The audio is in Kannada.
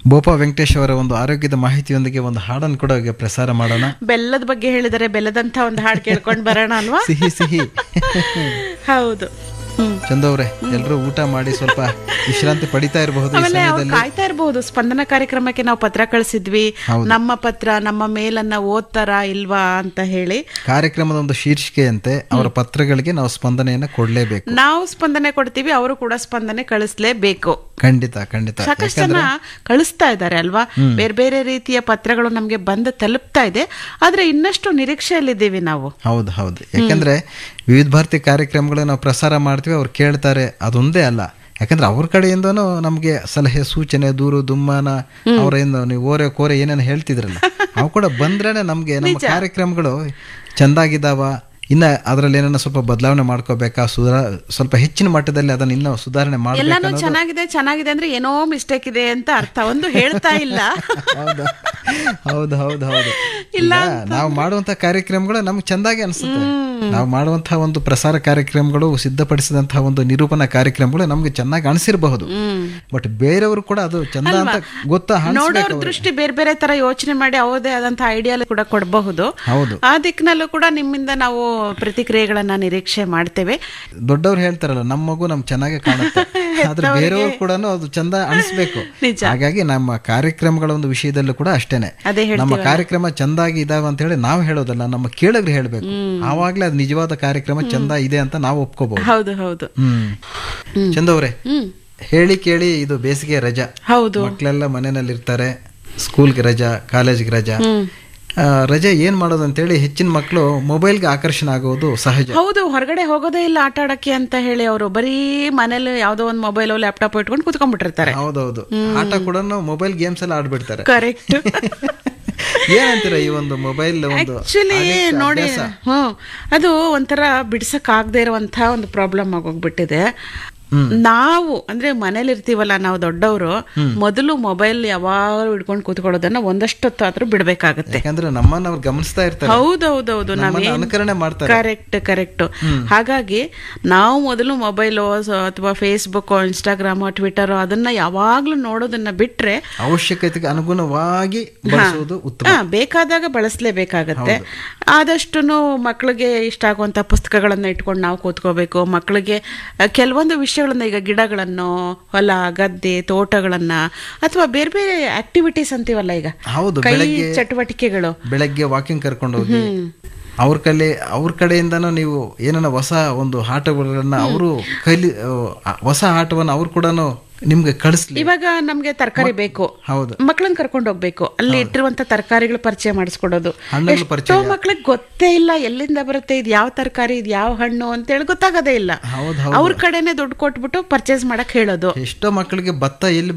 ಬೋಪಾ ವೆಂಕಟೇಶ್ ಅವರ ಒಂದು ಆರೋಗ್ಯದ ಮಾಹಿತಿಯೊಂದಿಗೆ ಒಂದು ಹಾಡನ್ನು ಕೂಡ ಈಗ ಪ್ರಸಾರ ಮಾಡೋಣ ಬೆಲ್ಲದ ಬಗ್ಗೆ ಹೇಳಿದರೆ ಬೆಲ್ಲದಂತ ಒಂದು ಹಾಡು ಕೇಳ್ಕೊಂಡು ಬರೋಣ ಅಲ್ವಾ ಸಿಹಿ ಸಿಹಿ ಹೌದು ಹ್ಮ್ ಚಂದವ್ರೆ ಎಲ್ಲರೂ ಊಟ ಮಾಡಿ ಸ್ವಲ್ಪ ವಿಶ್ರಾಂತಿ ಪಡಿತಾ ಇರಬಹುದು ಈ ಆಮೇಲೆ ಅವ್ರು ಸಮಯದಲ್ಲಿ ಕಾಯ್ತಾ ಇರಬಹುದು ಸ್ಪಂದನ ಕಾರ್ಯಕ್ರಮಕ್ಕೆ ನಾವು ಪತ್ರ ಕಳಿಸಿದ್ವಿ ನಮ್ಮ ಪತ್ರ ನಮ್ಮ ಮೇಲನ್ನ ಓದ್ತಾರ ಇಲ್ವಾ ಅಂತ ಹೇಳಿ ಕಾರ್ಯಕ್ರಮದ ಒಂದು ಶೀರ್ಷಿಕೆಯಂತೆ ಅವರ ಪತ್ರಗಳಿಗೆ ನಾವು ಸ್ಪಂದನೆಯನ್ನ ಕೊಡ್ಲೇಬೇಕು ನಾವು ಸ್ಪಂದನೆ ಕೊಡ್ತೀವಿ ಅವರು ಕೂಡ ಸ್ಪಂದನೆ ಕಳಿಸ್ಲೇಬೇಕು ಖಂಡಿತ ಖಂಡಿತ ಸಾಕಷ್ಟು ಜನ ಕಳಿಸ್ತಾ ಇದ್ದಾರೆ ಅಲ್ವಾ ಬೇರೆ ಬೇರೆ ರೀತಿಯ ಪತ್ರಗಳು ನಮ್ಗೆ ಬಂದು ತಲುಪ್ತಾ ಇದೆ ಆದ್ರೆ ಇನ್ನಷ್ಟು ನಿರೀಕ್ಷೆಯಲ್ಲಿದ್ದೀವಿ ನಾವು ಹೌದು ಹೌದು ಯಾಕಂದ್ರೆ ವಿವಿಧ ಭಾರತಿ ಕಾರ್ಯಕ್ರಮಗಳು ನಾವು ಪ್ರಸಾರ ಮಾಡ್ತೀವಿ ಅವ್ರು ಕೇಳ್ತಾರೆ ಅದೊಂದೇ ಅಲ್ಲ ಯಾಕಂದ್ರೆ ಅವ್ರ ಕಡೆಯಿಂದನೂ ನಮಗೆ ಸಲಹೆ ಸೂಚನೆ ದೂರು ದುಮ್ಮಾನ ಅವರಿಂದ ನೀವು ಓರೆ ಕೋರೆ ಏನೇನು ಹೇಳ್ತಿದ್ರಲ್ಲ ಅವು ಕೂಡ ಬಂದ್ರೇನೆ ನಮಗೆ ನಮ್ಮ ಕಾರ್ಯಕ್ರಮಗಳು ಚಂದಾಗಿದ್ದಾವ ಇನ್ನ ಅದರಲ್ಲಿ ಏನನ್ನ ಸ್ವಲ್ಪ ಬದಲಾವಣೆ ಮಾಡ್ಕೋಬೇಕಾ ಸುಧಾ ಸ್ವಲ್ಪ ಹೆಚ್ಚಿನ ಮಟ್ಟದಲ್ಲಿ ಅದನ್ನ ಇನ್ನೂ ಸುಧಾರಣೆ ಮಾಡ್ಬೇಕು ಎಲ್ಲಾನು ಚೆನ್ನಾಗಿದೆ ಚೆನ್ನಾಗಿದೆ ಅಂದ್ರೆ ಏನೋ ಮಿಸ್ಟೇಕ್ ಇದೆ ಅಂತ ಅರ್ಥ ಒಂದು ಹೇಳ್ತಾ ಇಲ್ಲ ಹೌದು ಹೌದು ಹೌದು ಹೌದು ಇಲ್ಲ ನಾವು ಮಾಡುವಂತ ಕಾರ್ಯಕ್ರಮಗಳು ನಮ್ಗೆ ಚಂದಾಗಿ ಅನಿಸುತ್ತೆ ನಾವು ಮಾಡುವಂತಹ ಒಂದು ಪ್ರಸಾರ ಕಾರ್ಯಕ್ರಮಗಳು ಸಿದ್ಧಪಡಿಸಿದಂತಹ ಒಂದು ನಿರೂಪಣಾ ಕಾರ್ಯಕ್ರಮಗಳು ನಮ್ಗೆ ಚೆನ್ನಾಗಿ ಅನಿಸಿರಬಹುದು ಬಟ್ ಬೇರೆಯವರು ಕೂಡ ಅದು ಚಂದ ಅಂತ ಗೊತ್ತಾ ನೋಡೋರ್ ದೃಷ್ಟಿ ಬೇರೆ ಬೇರೆ ತರ ಯೋಚನೆ ಮಾಡಿ ಅವರದೇ ಆದಂತ ಐಡಿಯಾ ಕೂಡ ಕೊಡಬಹುದು ಹೌದು ಆ ದಿಕ್ಕಿನಲ್ಲೂ ಕೂಡ ನಿಮ್ಮಿಂದ ನಾವು ಪ್ರತಿಕ್ರಿಯೆಗಳನ್ನ ನಿರೀಕ್ಷೆ ಮಾಡ್ತೇವೆ ದೊಡ್ಡವ್ರು ಹೇಳ್ತಾರಲ್ಲ ನಮ್ಮ ಮಗು ನಮ್ ಚೆನ್ನಾಗಿ ಕಾಣುತ್ತೆ ಆದ್ರೆ ಬೇರೆಯವರು ಕೂಡ ಅದು ಚಂದ ಅನಿಸ್ಬೇಕು ನಿಜ. ಹಾಗಾಗಿ ನಮ್ಮ ಕಾರ್ಯಕ್ರಮಗಳ ಒಂದು ವಿಷಯದಲ್ಲೂ ಕೂಡ ಅಷ್ಟೇನೆ ಅದೇ ನಮ್ಮ ಕಾರ್ಯಕ್ರಮ ಚಂದಾಗಿ ಇದಾವ ಅಂತ ಹೇಳಿ ನಾವು ಹೇಳೋದಲ್ಲ ನಮ್ಮ ಕೇಳಿದ್ರೆ ಹೇಳ್ಬೇಕು ಆವಾಗ್ಲೇ ಅದು ನಿಜವಾದ ಕಾರ್ಯಕ್ರಮ ಚಂದ ಇದೆ ಅಂತ ನಾವು ಒಪ್ಕೋಬಹುದು ಹೌದು ಹೌದು ಹ್ಮ್ ಚಂದವ್ರೆ ಹ್ಮ್ ಹೇಳಿ ಕೇಳಿ ಇದು ಬೇಸಿಗೆ ರಜಾ ಹೌದು ಮಕ್ಕಳೆಲ್ಲ ಮನೆಯಲ್ಲಿ ಇರ್ತಾರೆ ಸ್ಕೂಲ್ಗೆ ರಜಾ ಕಾಲೇಜ್ಗೆ ರಜಾ ಆ, ರಜೆ ಏನ್ ಮಾಡೋದು ಅಂತೇಳಿ ಹೆಚ್ಚಿನ ಮಕ್ಕಳು ಮೊಬೈಲ್ಗೆ ಆಕರ್ಷಣೆ ಆಗೋದು ಸಹಜ ಹೌದು ಹೊರಗಡೆ ಹೋಗೋದೇ ಇಲ್ಲ ಆಟ ಆಡಕ್ಕೆ ಅಂತ ಹೇಳಿ ಅವರು ಬರೀ ಮನೇಲಿ ಯಾವ್ದೋ ಒಂದು ಮೊಬೈಲ್ ಲ್ಯಾಪ್ಟಾಪ್ ಇಟ್ಕೊಂಡು ಕುತ್ಕೊಂಡ್ಬಿಟ್ಟಿರ್ತಾರೆ ಹೌದೌದು ಆಟ ಕೂಡ ಮೊಬೈಲ್ ಗೇಮ್ಸ್ ಎಲ್ಲ ಆಡ್ಬಿಡ್ತಾರೆ ಕರೆಕ್ಟ್ ಏನಂತೀರ ಈ ಒಂದು ಮೊಬೈಲ್ ಒಂದು ಆಕ್ಚುಲಿ addict ನೋಡಿ ಅಭ್ಯಾಸ? ಹ್ಮ್ ಅದು ಒಂಥರ ಬಿಡ್ಸಕ್ ಆಗದೆ ಇರುವಂತ ಒಂದು ಪ್ರಾಬ್ಲಮ್ ಆಗೋಗ್ಬಿಟ್ಟಿದೆ ನಾವು ಅಂದ್ರೆ ಮನೇಲಿ ಇರ್ತೀವಲ್ಲ ನಾವು ದೊಡ್ಡವರು ಮೊದಲು ಮೊಬೈಲ್ ಯಾವಾಗಲೂ ಹಿಡ್ಕೊಂಡು ಕೂತ್ಕೊಳ್ಳೋದನ್ನ ಒಂದಷ್ಟೊತ್ತು ಆದ್ರೂ ಬಿಡ್ಬೇಕಾಗತ್ತೆ ಯಾಕಂದ್ರೆ ನಮ್ಮನ್ನ ಅವ್ರು ಗಮನಿಸ್ತಾ ಇರ್ತಾರೆ ಹೌದೌದೌದು ನಮ್ಮನ್ನ ನಾವೇನ್ ಅನುಕರಣೆ ಮಾಡ್ತಾರೆ ಕರೆಕ್ಟ್ ಕರೆಕ್ಟ್ ಹಾಗಾಗಿ ನಾವು ಮೊದಲು ಮೊಬೈಲು ಅಥವಾ ಫೇಸ್ಬುಕ್ ಇನ್ಸ್ಟಾಗ್ರಾಮ್ ಟ್ವಿಟರ್ ಅದನ್ನ ಯಾವಾಗ್ಲೂ ನೋಡೋದನ್ನ ಬಿಟ್ರೆ ಅವಶ್ಯಕತೆಗೆ ಅನುಗುಣವಾಗಿ ಬಳಸುವುದು ಉತ್ತಮ ಹಾ ಬೇಕಾದಾಗ ಬಳಸಲೇಬೇಕಾಗತ್ತೆ ಆದಷ್ಟು ಮಕ್ಕಳಿಗೆ ಇಷ್ಟ ಆಗುವಂತ ಪುಸ್ತಕಗಳನ್ನ ಇಟ್ಕೊಂಡು ನಾವು ಕೂತ್ಕೋಬೇಕು ಮಕ್ಕಳಿಗೆ ಆ, ಕೆಲವೊಂದು ವಿಷಯಗಳನ್ನ ಈಗ ಗಿಡಗಳನ್ನು ಹೊಲ ಗದ್ದೆ ತೋಟಗಳನ್ನ ಅಥವಾ ಬೇರೆ ಬೇರೆ ಆಕ್ಟಿವಿಟೀಸ್ ಅಂತೀವಲ್ಲ ಈಗ ಹೌದು ಕೈ ಬೆಳಗ್ಗೆ ಚಟುವಟಿಕೆಗಳು ಬೆಳಗ್ಗೆ ವಾಕಿಂಗ್ ಕರ್ಕೊಂಡು ಹೋಗಿ ಅವ್ರ ಕಲೆ ಅವ್ರ ಕಡೆಯಿಂದನೂ ನೀವು ಏನನ್ನ ಹೊಸ ಒಂದು ಆಟಗಳನ್ನ ಅವರು ಕಲಿ ಆ, ಹೊಸ ಆಟವನ್ನ ಅವ್ರು ಕೂಡ ನಿಮ್ಗೆ ಕಳಿಸ್ಲಿ ಇವಾಗ ನಮ್ಗೆ ತರಕಾರಿ ಬೇಕು ಹೌದು ಮಕ್ಕಳನ್ನ ಕರ್ಕೊಂಡು ಹೋಗ್ಬೇಕು ಅಲ್ಲಿ ಇಟ್ಟಿರುವಂತ ತರಕಾರಿಗಳು ಪರಿಚಯ ಮಾಡಿಸ್ಕೊಡೋದು ಹಣ್ಣುಗಳು ಎಷ್ಟೋ ಮಕ್ಳಿಗೆ ಗೊತ್ತೇ ಇಲ್ಲ ಎಲ್ಲಿಂದ ಬರುತ್ತೆ ಇದು ಯಾವ ತರಕಾರಿ ಇದು ಯಾವ ಹಣ್ಣು ಅಂತ ಹೇಳಿ ಗೊತ್ತಾಗೋದೇ ಇಲ್ಲ ಹೌದು ಅವ್ರ ಕಡೆನೆ ದುಡ್ಡು ಕೊಟ್ಬಿಟ್ಟು ಪರ್ಚೇಸ್ ಮಾಡಕ್ ಹೇಳೋದು ಎಷ್ಟೋ ಮಕ್ಕಳಿಗೆ ಭತ್ತ ಎಲ್ಲಿ